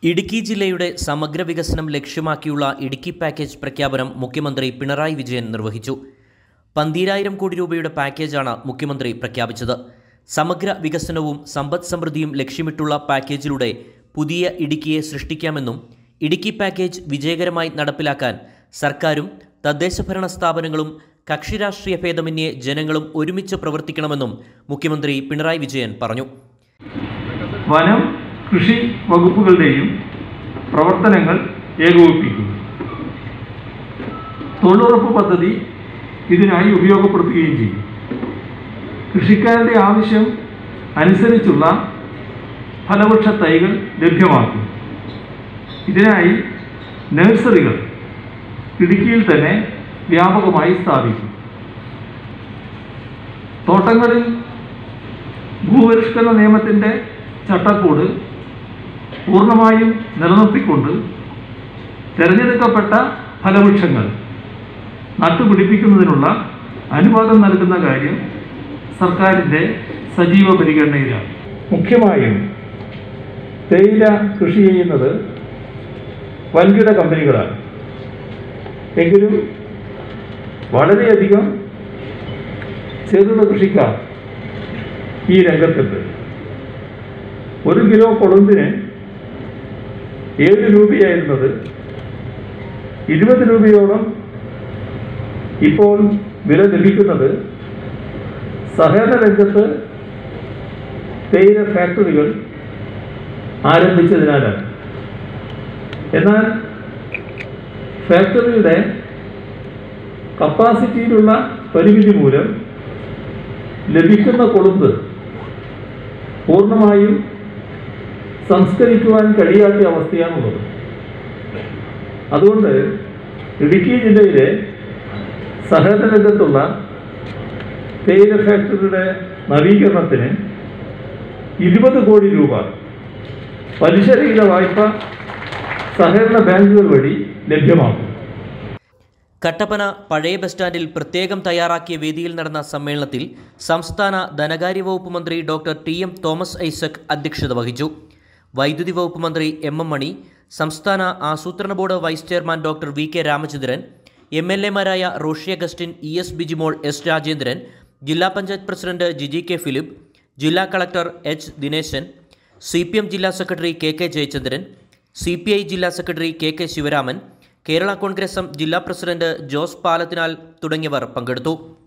ഇടുക്കി ജില്ലയുടെ സമഗ്ര വികസനം ലക്ഷ്യമാക്കിയുള്ള ഇടുക്കി പാക്കേജ് പ്രഖ്യാപനം മുഖ്യമന്ത്രി പിണറായി വിജയൻ നിർവഹിച്ചു പന്തീരായിരം കോടി രൂപയുടെ പാക്കേജാണ് മുഖ്യമന്ത്രി പ്രഖ്യാപിച്ചത് സമഗ്ര വികസനവും സമ്പദ് സമൃദ്ധിയും ലക്ഷ്യമിട്ടുള്ള പാക്കേജിലൂടെ പുതിയ ഇടുക്കിയെ സൃഷ്ടിക്കാമെന്നും ഇടുക്കി പാക്കേജ് വിജയകരമായി നടപ്പിലാക്കാൻ സർക്കാരും തദ്ദേശഭരണ സ്ഥാപനങ്ങളും കക്ഷിരാഷ്ട്രീയ ഭേദമന്യേ ജനങ്ങളും ഒരുമിച്ച് പ്രവർത്തിക്കണമെന്നും മുഖ്യമന്ത്രി പിണറായി വിജയൻ പറഞ്ഞു വനം കൃഷി വകുപ്പുകളുടെയും പ്രവർത്തനങ്ങൾ ഏകോപിപ്പിക്കും തൊഴിലുറപ്പ് പദ്ധതി ഇതിനായി ഉപയോഗപ്പെടുത്തുകയും ചെയ്യും കൃഷിക്കാരുടെ ആവശ്യം അനുസരിച്ചുള്ള ഫലവൃക്ഷ തൈകൾ ലഭ്യമാക്കും ഇതിനായി നഴ്സറികൾ ഇടുക്കിയിൽ തന്നെ വ്യാപകമായി സ്ഥാപിക്കും തോട്ടങ്ങളിൽ ഭൂപരിഷ്കരണ നിയമത്തിൻ്റെ ചട്ടക്കൂട് പൂർണ്ണമായും നിലനിർത്തിക്കൊണ്ട് തിരഞ്ഞെടുക്കപ്പെട്ട ഫലവൃക്ഷങ്ങൾ നട്ടുപിടിപ്പിക്കുന്നതിനുള്ള അനുവാദം നൽകുന്ന കാര്യം സർക്കാരിൻ്റെ സജീവ പരിഗണനയിലാണ് മുഖ്യമായും തേയില കൃഷി ചെയ്യുന്നത് വൻകിട കമ്പനികളാണ് എങ്കിലും വളരെയധികം ചെറുകിട കൃഷിക്കാർ ഈ രംഗത്തുണ്ട് ഒരു കിലോ കൊളുന്തിന് ഏഴ് രൂപയായിരുന്നത് ഇരുപത് രൂപയോളം ഇപ്പോൾ വില ലഭിക്കുന്നത് സഹകരണ രംഗത്ത് തേയില ഫാക്ടറികൾ ആരംഭിച്ചതിനാലാണ് എന്നാൽ ഫാക്ടറിയുടെ കപ്പാസിറ്റിയിലുള്ള പരിമിതി മൂലം ലഭിക്കുന്ന കൊളുന്ത് പൂർണ്ണമായും സംസ്കരിക്കുവാൻ കഴിയാത്ത അവസ്ഥയാണുള്ളത് അതുകൊണ്ട് ഇടുക്കി ജില്ലയിലെ സഹകരണ രംഗത്തുള്ള തേയില ഫാക്ടറിയുടെ നവീകരണത്തിന് ഇരുപത് കോടി രൂപ പലിശരഹിത വായ്പ സഹകരണ ബാങ്കുകൾ വഴി ലഭ്യമാക്കും കട്ടപ്പന പഴയ ബസ് സ്റ്റാൻഡിൽ പ്രത്യേകം തയ്യാറാക്കിയ വേദിയിൽ നടന്ന സമ്മേളനത്തിൽ സംസ്ഥാന ധനകാര്യ വകുപ്പ് മന്ത്രി doctor T M Thomas Isaac അധ്യക്ഷത വഹിച്ചു വൈദ്യുതി വകുപ്പ് മന്ത്രി എം എം മണി സംസ്ഥാന ആസൂത്രണ board vice chairman doctor V K Ramachandran M L എമാരായ Roshy Augustine E S Bijimol S Rajendran ജില്ലാ പഞ്ചായത്ത് പ്രസിഡന്റ് ജിജി കെ ഫിലിപ്പ് ജില്ലാ collector H Dineshan C P M ജില്ലാ secretary K K Jayachandran C P I ജില്ലാ secretary K K Sivaraman Kerala Congress M ജില്ലാ president Jose Palathinal തുടങ്ങിയവർ പങ്കെടുത്തു